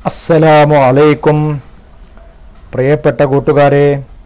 അസ്സലാമു അലൈക്കും പ്രിയപ്പെട്ട കൂട്ടുകാരെ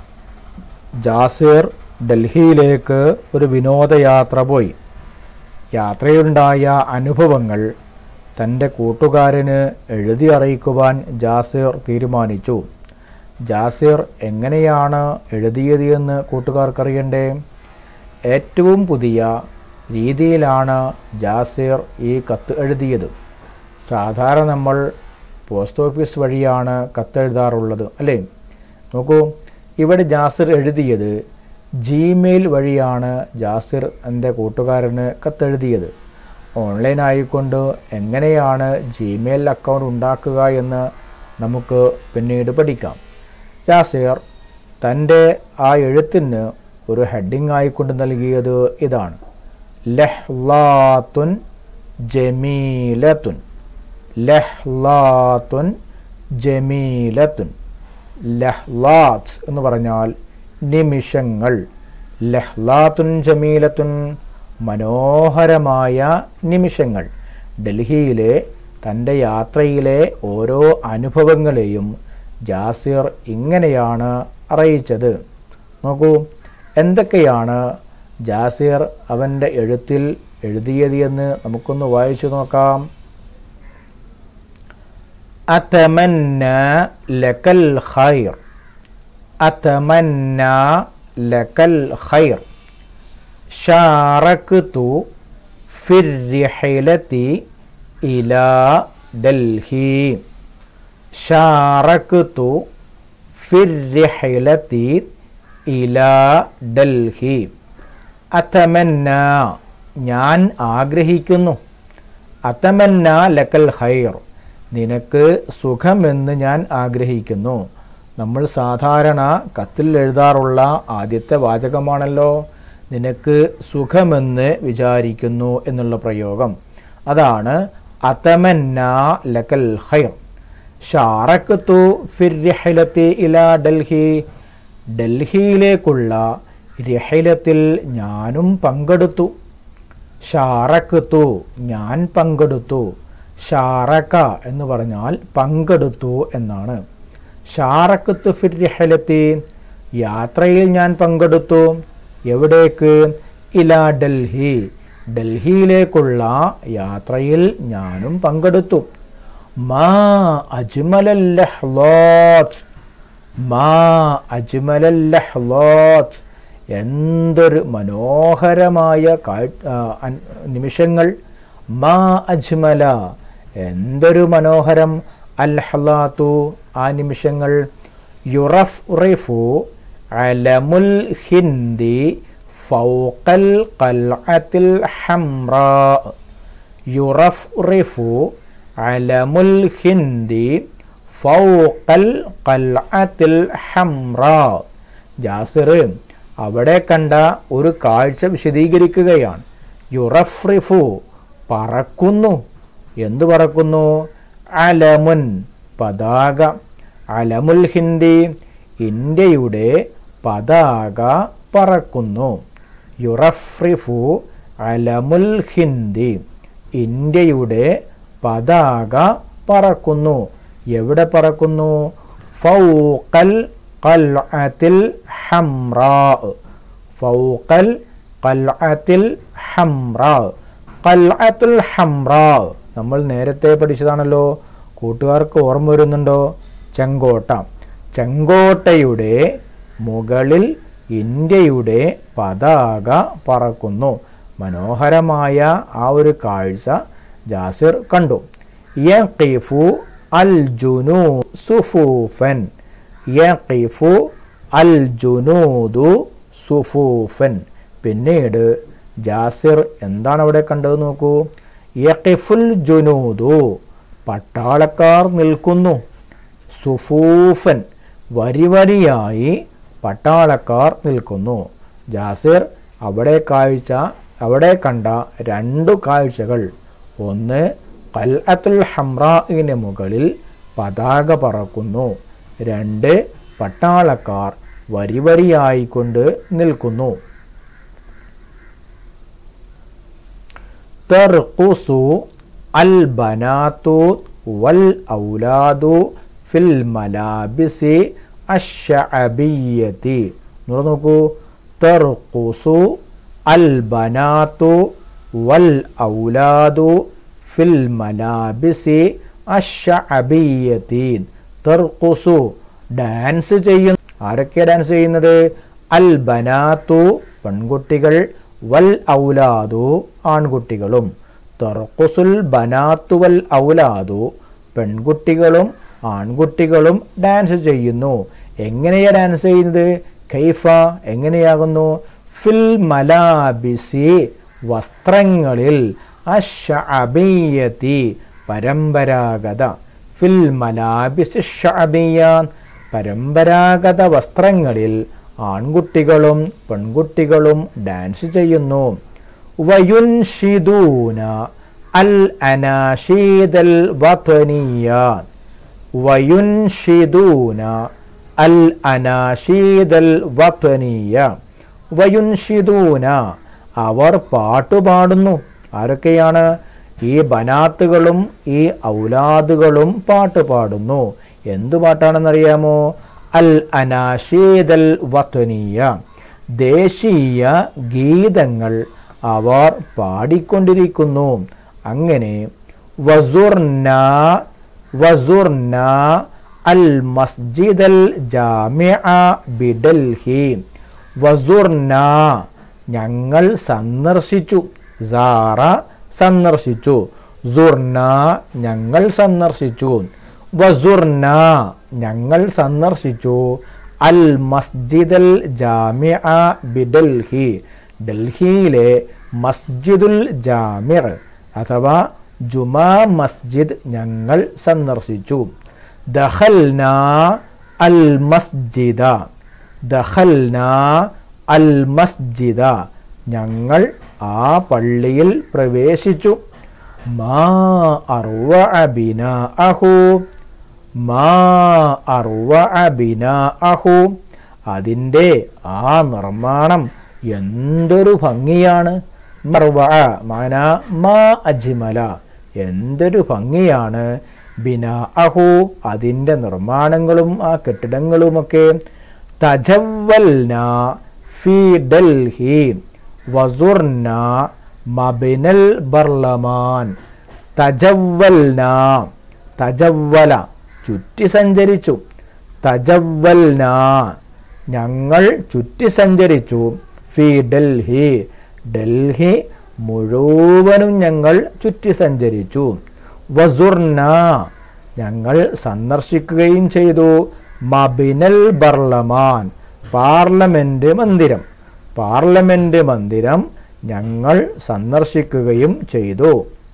ജാസിർ ഡൽഹിയിലേക്ക് ഒരു വിനോദയാത്ര പോയി യാത്രയിലുണ്ടായ അനുഭവങ്ങൾ തൻ്റെ കൂട്ടുകാരന് എഴുതി അറിയിക്കുവാൻ ജാസിർ തീരുമാനിച്ചു ജാസിർ എങ്ങനെയാണ് എഴുതിയത് എന്ന് കൂട്ടുകാർക്കറിയണ്ടേ ഏറ്റവും പുതിയ രീതിയിലാണ് ജാസിർ ഈ കത്ത് എഴുതിയത് സാധാരണ നമ്മൾ പോസ്റ്റ് ഓഫീസ് വഴിയാണ് കത്തെഴുതാറുള്ളത് അല്ലേ നോക്കൂ ഇവിടെ ജാസിർ എഴുതിയത് ജിമെയിൽ വഴിയാണ് ജാസിർ എൻ്റെ കൂട്ടുകാരന് കത്തെഴുതിയത് ഓൺലൈൻ ആയിക്കൊണ്ട് എങ്ങനെയാണ് ജിമെയിൽ അക്കൗണ്ട് ഉണ്ടാക്കുക എന്ന് നമുക്ക് പിന്നീട് പഠിക്കാം ജാസിർ തൻ്റെ ആ എഴുത്തിന് ഒരു ഹെഡിങ് ആയിക്കൊണ്ട് നൽകിയത് ഇതാണ് ലഹ്ലാത്തുൻ ജമീലത്തുൻ ലഹ്ലാത്തുൻ ജമീലത്തുൻ ലഹ്ലാത്ത് എന്ന് പറഞ്ഞാൽ നിമിഷങ്ങൾ ലഹ്ലാത്തുൻ ജമീലത്തുൻ മനോഹരമായ നിമിഷങ്ങൾ ഡൽഹിയിലെ തൻ്റെ യാത്രയിലെ ഓരോ അനുഭവങ്ങളെയും ജാസിർ ഇങ്ങനെയാണ് അറിയിച്ചത് നോക്കൂ എന്തൊക്കെയാണ് ജാസിർ അവൻ്റെ എഴുത്തിൽ എഴുതിയത് എന്ന് നമുക്കൊന്ന് വായിച്ചു നോക്കാം أتمنى لك الخير أتمنى لك الخير شاركت في الرحلة إلى دلهي شاركت في الرحلة إلى دلهي أتمنى ഞാൻ ആഗ്രഹിക്കുന്നു അത്തമന്ന ലക്കൽ ഖൈർ നിനക്ക് സുഖമെന്ന് ഞാൻ ആഗ്രഹിക്കുന്നു നമ്മൾ സാധാരണ കത്തിൽ എഴുതാറുള്ള ആദ്യത്തെ വാചകമാണല്ലോ നിനക്ക് സുഖമെന്ന് വിചാരിക്കുന്നു എന്നുള്ള പ്രയോഗം അതാണ് അതമന്ന ലക്കൽ ഖൈർ ഷാറക്കത്തു ഫിർഹിലത്തി ഇല ഡൽഹി ഡൽഹിയിലേക്കുള്ള രഹിലത്തിൽ ഞാനും പങ്കെടുത്തു ഷാറക്കത്തു ഞാൻ പങ്കെടുത്തു ഷാറക്ക എന്ന് പറഞ്ഞാൽ പങ്കെടുത്തു എന്നാണ് ഷാറക്കത്ത് ഫിർഹലത്തി യാത്രയിൽ ഞാൻ പങ്കെടുത്തു എവിടേക്ക് ഇല ഡൽഹി ഡൽഹിയിലേക്കുള്ള യാത്രയിൽ ഞാനും പങ്കെടുത്തു മാ അജ്മലല്ലഹ്ലോത്ത് മാ അജ്മലല്ലഹ്ലോത്ത് എന്തൊരു മനോഹരമായ കാ- ആ, അൻ- നിമിഷങ്ങൾ മാ അജ്മല എന്തൊരു മനോഹരം അൽഹലാത്തു ആ നിമിഷങ്ങൾ യുറഫ് റിഫു അലമുൽ ഹിന്ദി ഫൗക്കൽ കൽഅത്തിൽ ഹംറാ യുറഫ് റിഫു അലമുൽ ഹിന്ദി ഫൗക്കൽ കൽഅത്തിൽ ഹംറാ ജാസിർ അവിടെ കണ്ട ഒരു കാഴ്ച വിശദീകരിക്കുകയാണ് യുറഫ്രിഫു പറക്കുന്നു എന്തു പറക്കുന്നു അലമുൻ പതാക അലമുൽ ഹിന്ദി ഇന്ത്യയുടെ പതാക പറക്കുന്നു യുറഫ്രിഫു അലമുൽ ഹിന്ദി ഇന്ത്യയുടെ പതാക പറക്കുന്നു എവിടെ പറക്കുന്നു ഫൗക്കൽ കൽഅത്തിൽ ഹംറാ ഫൗക്കൽ കൽഅത്തിൽ ഹംറാ കൽഅത്തുൽ ഹംറാ നമ്മൾ നേരത്തെ പഠിച്ചതാണല്ലോ കൂട്ടുകാർക്ക് ഓർമ്മ വരുന്നുണ്ടോ ചെങ്കോട്ട ചെങ്കോട്ടയുടെ മുകളിൽ ഇന്ത്യയുടെ പതാക പറക്കുന്നു മനോഹരമായ ആ ഒരു കാഴ്ച ജാസിർ കണ്ടു യഖിഫു അൽ ജുനൂ സുഫൂഫൻ യഖിഫു അൽ ജുനൂദു സുഫൂഫൻ പിന്നീട് ജാസിർ എന്താണ് അവിടെ കണ്ടത് നോക്കൂ യഖിഫുൽ ജുനൂദു പട്ടാളക്കാർ നിൽക്കുന്നു സുഫൂഫൻ വരി വരിയായി പട്ടാളക്കാർ നിൽക്കുന്നു ജാസിർ അവിടെ കാഴ്ച അവിടെ കണ്ട രണ്ടു കാഴ്ചകൾ ഒന്ന് കൽഅത്തുൽ ഹംറായിന് മുകളിൽ പതാക പറക്കുന്നു രണ്ട് പട്ടാളക്കാർ വരി വരിയായിക്കൊണ്ട് നിൽക്കുന്നു തെർക്കുസു അൽ ബനാത്തു വൽ ഔലാദു ഫിൽ മലാബിസി അഷഅബിയത്തി എന്ന് നോക്കൂ തർഖുസു അൽ ബനാത്തു വൽ ഔലാദു ഫിൽ മലാബിസി അഷഅബിയത്തി തർഖുസു ഡാൻസ് ചെയ്യുന്നു ആരൊക്കെ ഡാൻസ് ചെയ്യുന്നത് അൽ ബനാത്തു പെൺകുട്ടികൾ വൽ ഔലാദു ആൺകുട്ടികളും തർക്കുസുൽ ബനാത്തു വൽ ഔലാദു പെൺകുട്ടികളും ആൺകുട്ടികളും ഡാൻസ് ചെയ്യുന്നു എങ്ങനെയാ ഡാൻസ് ചെയ്യുന്നത് കൈഫ എങ്ങനെയാകുന്നു ഫിൽ മലാബിസി വസ്ത്രങ്ങളിൽ അഷഅബിയത്തി പരമ്പരാഗത ഫിൽ മലാബിസ് ഷഅബിയ പരമ്പരാഗത വസ്ത്രങ്ങളിൽ ആൺകുട്ടികളും പെൺകുട്ടികളും ഡാൻസ് ചെയ്യുന്നു വയുൻഷിദൂന അൽ അനാഷീദൽ വത്വനീയ വയുൻഷിദൂന അൽ അനാഷീദൽ വത്വനീയ വയുൻഷിദൂന അവർ പാട്ടുപാടുന്നു ആരൊക്കെയാണ് ഈ ബനാത്തുകളും ഈ ഔലാദുകളും പാട്ട് പാടുന്നു എന്തു പാട്ടാണെന്നറിയാമോ അൽ അനാഷീദൽ വത്വനീയ ദേശീയ ഗീതങ്ങൾ അവർ പാടിക്കൊണ്ടിരിക്കുന്നു അങ്ങനെ വസുർന വസുർന അൽ മസ്ജിദൽ ജാമിഅ ബിഡൽഹി വസുർന ഞങ്ങൾ സന്ദർശിച്ചു സാറ സന്ദർശിച്ചു സുർന ഞങ്ങൾ സന്ദർശിച്ചു വസുർന ഞങ്ങൾ സന്ദർശിച്ചു അൽ മസ്ജിദൽ ജാമിഅ ബിഡൽഹി ഡൽഹിയിലെ മസ്ജിദുൽ ജാമിർ അഥവാ ജുമാ മസ്ജിദ് ഞങ്ങൾ സന്ദർശിച്ചു ദഖൽന അൽ മസ്ജിദ ദഖൽന അൽ മസ്ജിദ ഞങ്ങൾ ആ പള്ളിയിൽ പ്രവേശിച്ചു മാ അർവ ബിന അഹു മാ അർവ ബിന അഹു അതിൻ്റെ ആ നിർമ്മാണം എന്തൊരു ഭംഗിയാണ് മർവ മാന മാ അജ്മല എന്തൊരു ഭംഗിയാണ് ബിന അഹു അതിൻ്റെ നിർമ്മാണങ്ങളും ആ കെട്ടിടങ്ങളുമൊക്കെ തജവൽന ഫി ഡൽഹി വസുർന മബിനൽ ബർലമാൻ തജവൽന തജവല ചുറ്റി സഞ്ചരിച്ചു തജവൽന ഞങ്ങൾ ചുറ്റി സഞ്ചരിച്ചു ഫി ഡൽഹി ഡൽഹി മുഴുവനും ഞങ്ങൾ ചുറ്റി സഞ്ചരിച്ചു വസുർന ഞങ്ങൾ സന്ദർശിക്കുകയും ചെയ്തു മബിനൽ ബർലമാൻ പാർലമെന്റ് മന്ദിരം പാർലമെന്റ് മന്ദിരം ഞങ്ങൾ സന്ദർശിക്കുകയും ചെയ്തു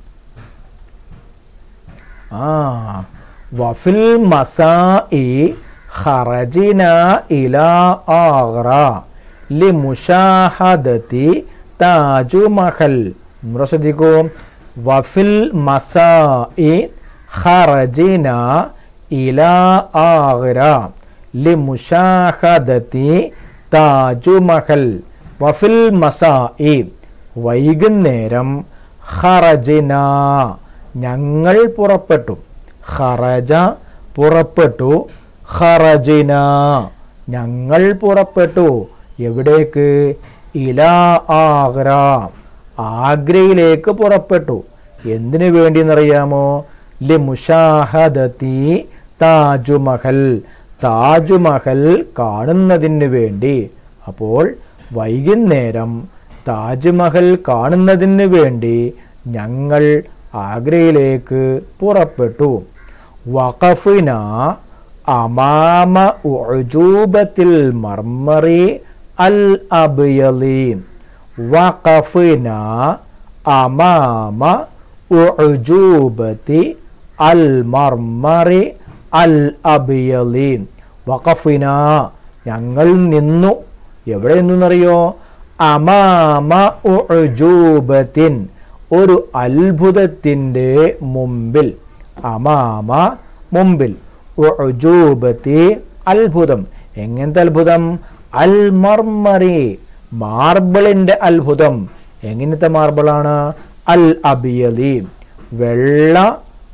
ആ വഫിൽ മസാഇ ഖറജിന ഇലാ ആഗ്ര ലിമുഷാഹദത്തി താജുമഹൽ നമ്മൾ ശ്രദ്ധിക്കൂ വഫിൽ മസാഇ ഖറജിന ഇലാ ആഗ്ര ലിമുഷാഹദത്തി താജുമഹൽ വഫിൽ മസാഇ വൈകുന്നേരം ഖറജിന ഞങ്ങൾ പുറപ്പെട്ടു ഖറജ പുറപ്പെട്ടു ഖറജിന ഞങ്ങൾ പുറപ്പെട്ടു എവിടേക്ക് ഇലാ ആഗ്ര ആഗ്രയിലേക്ക് പുറപ്പെട്ടു എന്തിനു വേണ്ടി എന്നറിയാമോ ലി മുഷാഹദത്തി താജുമഹൽ താജുമഹൽ കാണുന്നതിന് വേണ്ടി അപ്പോൾ വൈകുന്നേരം താജ്മഹൽ കാണുന്നതിന് വേണ്ടി ഞങ്ങൾ ആഗ്രയിലേക്ക് പുറപ്പെട്ടു വഖഫിന അമാമ ഉജൂബത്തിൽ മർമറി അൽ അബ്യലി വഖഫിന അമാമ ഉജൂബത്തി അൽ മർമറി അൽ അബ്യലി വഖഫിന ഞങ്ങൾ നിന്നു എവിടെ നിന്നറിയോ അമാമ ഉജൂബത്തിൻ ഒരു അത്ഭുതത്തിൻ്റെ മുമ്പിൽ അമാമ മുമ്പിൽ ഉജൂബത്തി അത്ഭുതം എങ്ങനത്തെ അത്ഭുതം അൽ മർമറി മാർബിളിൻ്റെ അത്ഭുതം എങ്ങനത്തെ മാർബിളാണ് അൽ അബിയലി വെള്ള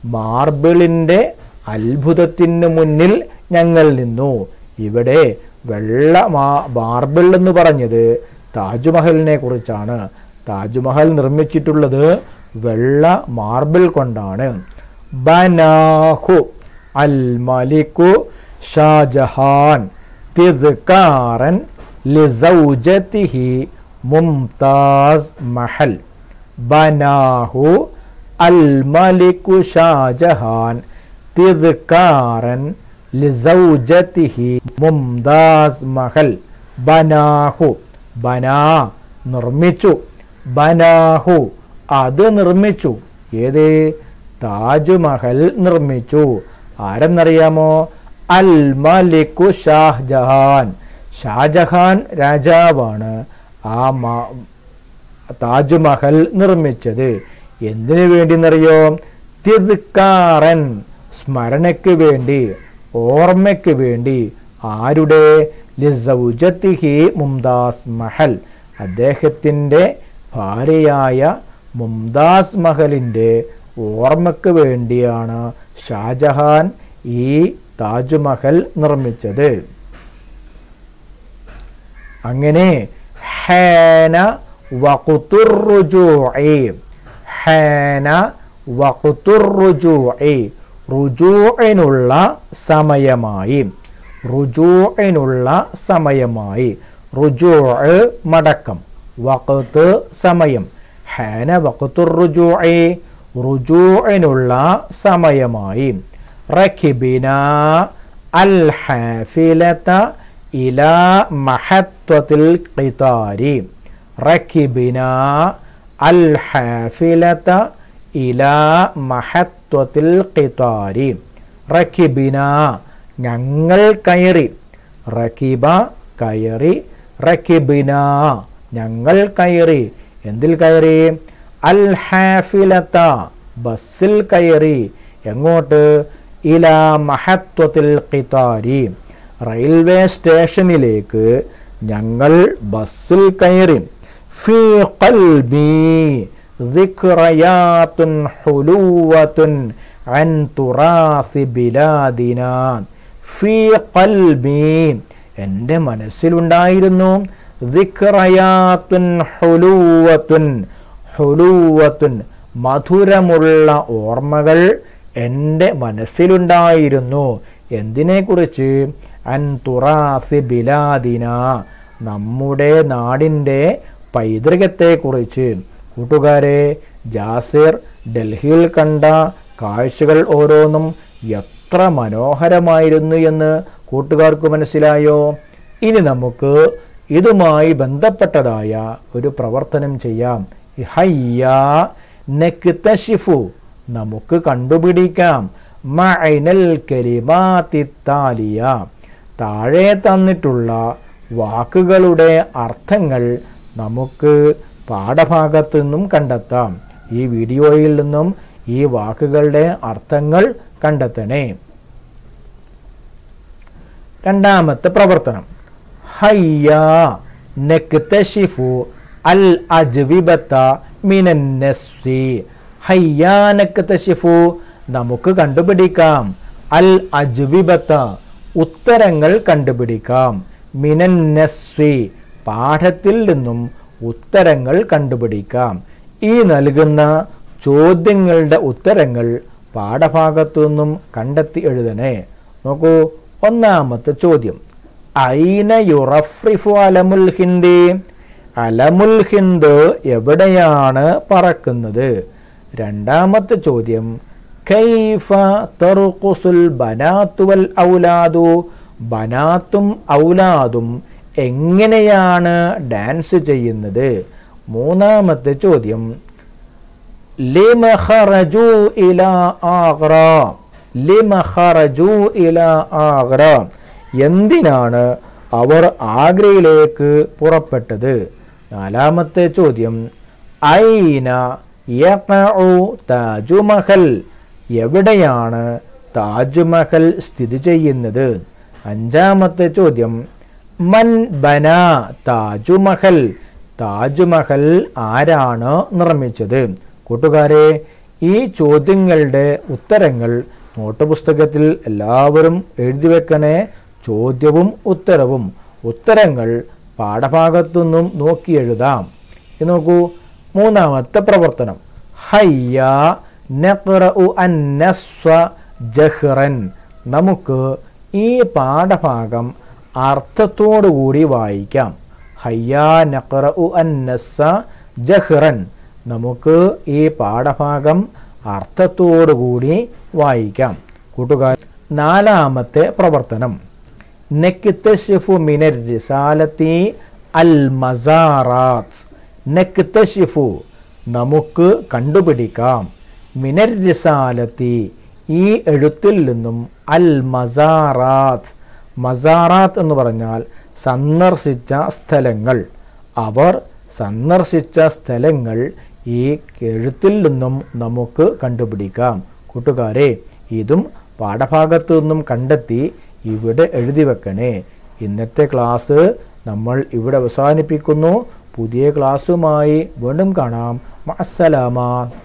മാർബിളിൻ്റെ അത്ഭുതത്തിന് മുന്നിൽ ഞങ്ങൾ നിന്നു ഇവിടെ വെള്ള മാ മാർബിൾ എന്ന് പറഞ്ഞത് താജ്മഹലിനെ കുറിച്ചാണ് താജ്മഹൽ നിർമ്മിച്ചിട്ടുള്ളത് വെള്ള മാർബിൾ കൊണ്ടാണ് ബനാഹു അൽ മലിക്കു ഷാജഹാൻ തിദ്കാറൻ ലിസൗജതിഹി മുംതാസ് മഹൽ ബനാഹു അൽ മലിക്കു ഷാജഹാൻ തിദ്കാറൻ ലിസൗജതിഹി മുംതാസ് മഹൽ ബനാഹു ബനാ നിർമ്മിച്ചു ബനാഹു അത് നിർമ്മിച്ചു ഏത് താജ്മഹൽ നിർമ്മിച്ചു ആരെന്നറിയാമോ അൽ മലിക്കു ഷാജഹാൻ ഷാജഹാൻ രാജാവാണ് ആ മാ- താജ്മഹൽ നിർമ്മിച്ചത് എന്തിനു വേണ്ടി എന്നറിയോ തിദ്കാറൻ സ്മരണയ്ക്ക് വേണ്ടി ഓർമ്മയ്ക്ക് വേണ്ടി ആരുടെ ലിസൗജത്തിഹി മുംതാസ് മഹൽ അദ്ദേഹത്തിൻ്റെ ഭാര്യയായ മുംതാസ് മഹലിൻ്റെ ഓർമ്മയ്ക്ക് വേണ്ടിയാണ് ഷാജഹാൻ ഈ താജ്മഹൽ നിർമ്മിച്ചത് അങ്ങനെ ഹേന വഖുത്തുറുജൂഇ ഹേന വഖുത്തുറുജൂഇ റുജൂഇനുള്ള സമയമായി റുജൂഇനുള്ള സമയമായി റുജൂഅ് മടക്കം വഖത്ത് സമയം ഹേന വഖുത്തുറുജൂഇ റുജൂഇനുള്ള സമയമായി റഖിബിന അൽ ഹാഫിലത ഇലാ മഹത്വത്തിൽ ഖിതാരി റഖിബിന അൽ ഹാഫിലത ഇലാ മഹത്വത്തിൽ ഖിതാരി റഖിബിന ഞങ്ങൾ കയറി റഖിബ കയറി റഖിബിന ഞങ്ങൾ കയറി എന്തിൽ കയറി അൽ ഹാഫിലത്ത ബസ്സിൽ കയറി എങ്ങോട്ട് ഇലാ മഹത്വത്തിൽ ഖിതാരി റെയിൽവേ സ്റ്റേഷനിലേക്ക് ഞങ്ങൾ ബസ്സിൽ കയറി ഫി ഖൽബി ذكريات حلوة عن تراث بلادنا في قلبي എൻ്റെ മനസ്സിലുണ്ടായിരുന്നു ദിക്റയാത്തുൻ ഹുലൂവത്തുൻ ഹുലൂവത്തുൻ മധുരമുള്ള ഓർമ്മകൾ എൻ്റെ മനസ്സിലുണ്ടായിരുന്നു എന്തിനെക്കുറിച്ച് അൻ തുറാസി ബിലാദിന നമ്മുടെ നാടിൻ്റെ പൈതൃകത്തെക്കുറിച്ച് കൂട്ടുകാരെ ജാസിർ ഡൽഹിയിൽ കണ്ട കാഴ്ചകൾ ഓരോന്നും എത്ര മനോഹരമായിരുന്നു എന്ന് കൂട്ടുകാർക്ക് മനസ്സിലായോ ഇനി നമുക്ക് ഇതുമായി ബന്ധപ്പെട്ടതായ ഒരു പ്രവർത്തനം ചെയ്യാം ഹയ്യ നെക്തഷിഫു നമുക്ക് കണ്ടുപിടിക്കാം മഅനൽ കലിമാത്തി താലിയ താഴെ തന്നിട്ടുള്ള വാക്കുകളുടെ അർത്ഥങ്ങൾ നമുക്ക് പാഠഭാഗത്തു നിന്നും കണ്ടെത്താം ഈ വീഡിയോയിൽ നിന്നും ഈ വാക്കുകളുടെ അർത്ഥങ്ങൾ കണ്ടെത്തണേ രണ്ടാമത്തെ പ്രവർത്തനം ഹയ്യ നെക്തഷിഫു അൽ അജ്വിബത്ത മിനന്നസ്സി ഹയ്യ നെക്തഷിഫു നമുക്ക് കണ്ടുപിടിക്കാം അൽ അജ്വിബത്ത ഉത്തരങ്ങൾ കണ്ടുപിടിക്കാം മിനന്നസ്സി പാഠത്തിൽ നിന്നും ഉത്തരങ്ങൾ കണ്ടുപിടിക്കാം ഈ നൽകുന്ന ചോദ്യങ്ങളുടെ ഉത്തരങ്ങൾ പാഠഭാഗത്തു നിന്നും കണ്ടെത്തി എഴുതണേ നോക്കൂ ഒന്നാമത്തെ ചോദ്യം ഐന യുറഫ്രിഫു അലമുൽ ഹിന്ദി അലമുൽ ഹിന്ദ് എവിടെയാണ് പറക്കുന്നത് രണ്ടാമത്തെ ചോദ്യം കൈഫ തറുഖുസുൽ ബനാത്തു വൽ ഔലാദു ബനാത്തും ഔലാദും എങ്ങനെയാണ് ഡാൻസ് ചെയ്യുന്നത് മൂന്നാമത്തെ ചോദ്യം ലിമ ഖറജു ഇലാ ആഗ്ര ലിമ ഖറജു ഇലാ ആഗ്ര എന്തിനാണ് അവർ ആഗ്രയിലേക്ക് പുറപ്പെട്ടത് നാലാമത്തെ ചോദ്യം ഐന യഖഉ താജുമഹൽ എവിടെയാണ് താജ്മഹൽ സ്ഥിതി ചെയ്യുന്നത് അഞ്ചാമത്തെ ചോദ്യം മൻ ബന താജുമഹൽ താജ്മഹൽ ആരാണ് നിർമ്മിച്ചത് കൂട്ടുകാരെ ഈ ചോദ്യങ്ങളുടെ ഉത്തരങ്ങൾ നോട്ട് പുസ്തകത്തിൽ എല്ലാവരും എഴുതി വെക്കണേ ചോദ്യവും ഉത്തരവും ഉത്തരങ്ങൾ പാഠഭാഗത്തുനിന്നും നോക്കി എഴുതാം ഇത് നോക്കൂ മൂന്നാമത്തെ പ്രവർത്തനം ഹയ്യ നഖ്റഉ അന്നസ്വ ജഹ്റൻ നമുക്ക് ഈ പാഠഭാഗം അർത്ഥത്തോടുകൂടി വായിക്കാം ഹയ്യ നഖ്റഉ അന്നസ്സ ജഹ്റൻ നമുക്ക് ഈ പാഠഭാഗം അർത്ഥത്തോടുകൂടി വായിക്കാം കൂട്ടുകാർ നാലാമത്തെ പ്രവർത്തനം നക്തഷിഫു മിനർ റിസാലത്തി അൽ മസാറാത്ത് നക്തഷിഫു നമുക്ക് കണ്ടുപിടിക്കാം മിനർ റിസാലത്തി ഈ എഴുത്തിൽ നിന്നും അൽ മസാറാത്ത് മസാറാത്ത് എന്ന് പറഞ്ഞാൽ സന്ദർശിച്ച സ്ഥലങ്ങൾ അവർ സന്ദർശിച്ച സ്ഥലങ്ങൾ ഈ എഴുത്തിൽ നിന്നും നമുക്ക് കണ്ടുപിടിക്കാം കൂട്ടുകാരെ ഇതും പാഠഭാഗത്തു നിന്നും കണ്ടെത്തി ഇവിടെ എഴുതി വെക്കണേ ഇന്നത്തെ ക്ലാസ് നമ്മൾ ഇവിടെ അവസാനിപ്പിക്കുന്നു പുതിയ ക്ലാസ്സുമായി വീണ്ടും കാണാം അസ്സലാമ